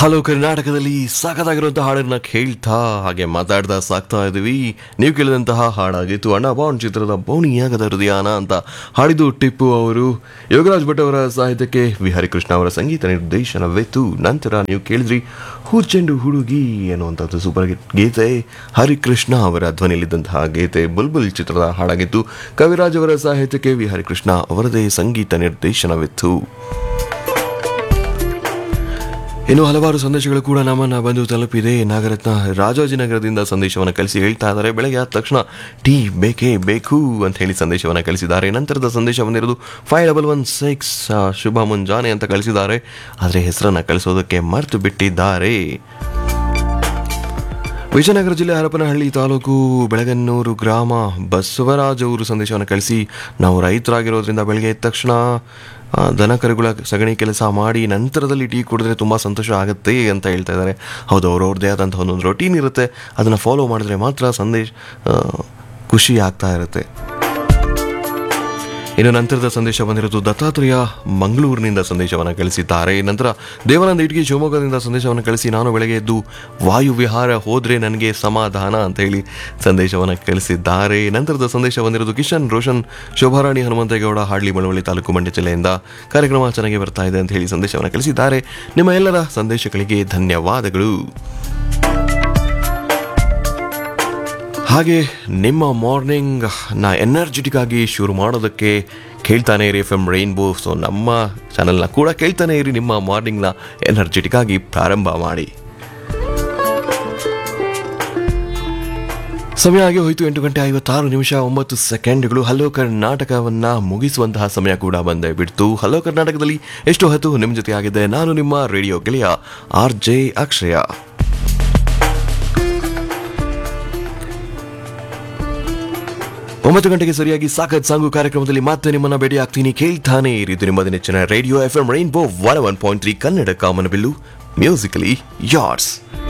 hello ಕರ್ನಾಟಕದಲ್ಲಿ ಸಾಕದಾಗಿರುವಂತಹ ಹಾಡನ್ನ ಕೇಳ್ತಾ ಹಾಗೆ ಮಾತಾಡ್ತಾ ಸಾಕ್ತಾ ಇದೀವಿ ನೀವು ಕೇಳಿದಂತಹ ಹಾಡಾಗಿತ್ತು ಅಣ್ಣ ಬಾಂಡ್ ಚಿತ್ರದ ಬೋಣಿಯಾಗದ ಹೃದಯಾನ ಅಂತ ಹಾಡಿದ್ದು ಟಿಪ್ಪು ಅವರು ಯೋಗರಾಜ್ ಭಟ್ ಅವರ ಸಾಹಿತ್ಯಕ್ಕೆ ವಿ ಹರಿಕೃಷ್ಣ ಅವರ ಸಂಗೀತ ನಿರ್ದೇಶನವಿತ್ತು ನಂತರ ನೀವು ಕೇಳಿದ್ರಿ ಹೂಚೆಂಡು ಹುಡುಗಿ ಅನ್ನುವಂಥದ್ದು ಸೂಪರ್ ಹಿಟ್ ಗೀತೆ ಹರಿಕೃಷ್ಣ ಅವರ ಧ್ವನಿಯಲ್ಲಿದ್ದಂತಹ ಗೀತೆ ಬುಲ್ಬುಲ್ ಚಿತ್ರದ ಹಾಡಾಗಿತ್ತು ಕವಿರಾಜ್ ಅವರ ಸಾಹಿತ್ಯಕ್ಕೆ ವಿ ಹರಿಕೃಷ್ಣ ಅವರದೇ ಸಂಗೀತ ನಿರ್ದೇಶನವಿತ್ತು ಇನ್ನು ಹಲವಾರು ಸಂದೇಶಗಳು ಕೂಡ ನಮ್ಮನ್ನ ಬಂದು ತಲುಪಿದೆ ನಾಗರತ್ನ ರಾಜಾಜಿನಗರದಿಂದ ಸಂದೇಶವನ್ನು ಕಳಿಸಿ ಹೇಳ್ತಾ ಇದ್ದಾರೆ ಬೆಳಗ್ಗೆ ಆದ ತಕ್ಷಣ ಟೀ ಬೇಕೇ ಬೇಕು ಅಂತ ಹೇಳಿ ಸಂದೇಶವನ್ನು ಕಳಿಸಿದ್ದಾರೆ ನಂತರದ ಸಂದೇಶ ಬಂದಿರೋದು ಫೈವ್ ಡಬಲ್ ಒನ್ ಸಿಕ್ಸ್ ಶುಭ ಮುಂಜಾನೆ ಅಂತ ಕಳಿಸಿದ್ದಾರೆ ಆದರೆ ಹೆಸರನ್ನು ಕಳಿಸೋದಕ್ಕೆ ಮರೆತು ಬಿಟ್ಟಿದ್ದಾರೆ ವಿಜಯನಗರ ಜಿಲ್ಲೆ ಹರಪನಹಳ್ಳಿ ತಾಲೂಕು ಬೆಳಗನ್ನೂರು ಗ್ರಾಮ ಬಸವರಾಜ್ ಅವರು ಸಂದೇಶವನ್ನು ಕಳಿಸಿ ನಾವು ರೈತರಾಗಿರೋದ್ರಿಂದ ಬೆಳಗ್ಗೆ ಎದ್ದ ತಕ್ಷಣ ಆ, ದನ ಕರುಗಳ ಸಗಣಿ ಕೆಲಸ ಮಾಡಿ ನಂತರದಲ್ಲಿ ಟೀ ಕುಡಿದ್ರೆ ತುಂಬ ಸಂತೋಷ ಆಗುತ್ತೆ ಅಂತ ಹೇಳ್ತಾ ಇದ್ದಾರೆ ಹೌದು ಅವ್ರವ್ರದ್ದೇ ಆದಂಥ ಒಂದೊಂದು ರೊಟೀನ್ ಇರುತ್ತೆ ಅದನ್ನು ಫಾಲೋ ಮಾಡಿದ್ರೆ ಮಾತ್ರ ಸಂದೇಶ ಆ, ಖುಷಿ ಆಗ್ತಾ ಇರುತ್ತೆ ಇನ್ನು ನಂತರದ ಸಂದೇಶ ಬಂದಿರೋದು ದತ್ತಾತ್ರೇಯ ಮಂಗಳೂರಿನಿಂದ ಸಂದೇಶವನ್ನು ಕಳಿಸಿದ್ದಾರೆ ನಂತರ ದೇವಾನಂದ ಇಟ್ಗಿ ಶಿವಮೊಗ್ಗದಿಂದ ಸಂದೇಶವನ್ನು ಕಳಿಸಿ ನಾನು ಬೆಳಗ್ಗೆ ಎದ್ದು ವಾಯು ವಿಹಾರ ಹೋದ್ರೆ ನನಗೆ ಸಮಾಧಾನ ಅಂತ ಹೇಳಿ ಸಂದೇಶವನ್ನು ಕಳಿಸಿದ್ದಾರೆ ನಂತರದ ಸಂದೇಶ ಬಂದಿರೋದು ಕಿಶನ್ ರೋಷನ್ ಶೋಭಾರಾಣಿ ಹನುಮಂತೇಗೌಡ ಹಾಡ್ಲಿ ಮಳವಳ್ಳಿ ತಾಲೂಕು ಮಂಡ್ಯ ಜಿಲ್ಲೆಯಿಂದ ಕಾರ್ಯಕ್ರಮ ಚೆನ್ನಾಗಿ ಬರ್ತಾ ಇದೆ ಅಂತ ಹೇಳಿ ಸಂದೇಶವನ್ನು ಕಳಿಸಿದ್ದಾರೆ ನಿಮ್ಮ ಎಲ್ಲರ ಸಂದೇಶಗಳಿಗೆ ಧನ್ಯವಾದಗಳು ಹಾಗೆ ನಿಮ್ಮ ಮಾರ್ನಿಂಗ್ ನ ಎನರ್ಜೆಟಿಕ್ ಆಗಿ ಶುರು ಮಾಡೋದಕ್ಕೆ ಕೇಳ್ತಾನೆ ಇರಿ ಎಫ್ ಎಮ್ ರೈನ್ಬೋ ಸೊ ನಮ್ಮ ಚಾನಲ್ನ ಕೂಡ ಕೇಳ್ತಾನೆ ಇರಿ ನಿಮ್ಮ ಮಾರ್ನಿಂಗ್ನ ಎನರ್ಜೆಟಿಕ್ ಆಗಿ ಪ್ರಾರಂಭ ಮಾಡಿ ಸಮಯ ಆಗಿ ಹೋಯಿತು ಎಂಟು ಗಂಟೆ ಐವತ್ತಾರು ನಿಮಿಷ ಒಂಬತ್ತು ಸೆಕೆಂಡ್ಗಳು ಹಲೋ ಕರ್ನಾಟಕವನ್ನ ಮುಗಿಸುವಂತಹ ಸಮಯ ಕೂಡ ಬಂದೇ ಬಿಡ್ತು ಹಲೋ ಕರ್ನಾಟಕದಲ್ಲಿ ಎಷ್ಟು ಹೊತ್ತು ನಿಮ್ಮ ಜೊತೆ ಆಗಿದೆ ನಾನು ನಿಮ್ಮ ರೇಡಿಯೋ ಗೆಳೆಯ ಆರ್ ಜೆ ಅಕ್ಷಯ ಒಂಬತ್ತು ಗಂಟೆಗೆ ಸರಿಯಾಗಿ ಸಾಕತ್ ಸಾಂಗು ಕಾರ್ಯಕ್ರಮದಲ್ಲಿ ಮತ್ತೆ ನಿಮ್ಮನ್ನ ಭೇಟಿ ಆಗ್ತೀನಿ ಕೇಳ್ತಾನೆ ಇರಿದು ನಿಮ್ಮ ನೆಚ್ಚಿನ radio F M rainbow one one point three Kannada ಕಾಮನಬಿಲ್ಲು ಮ್ಯೂಸಿಕಲಿ ಯಾರ್ಸ್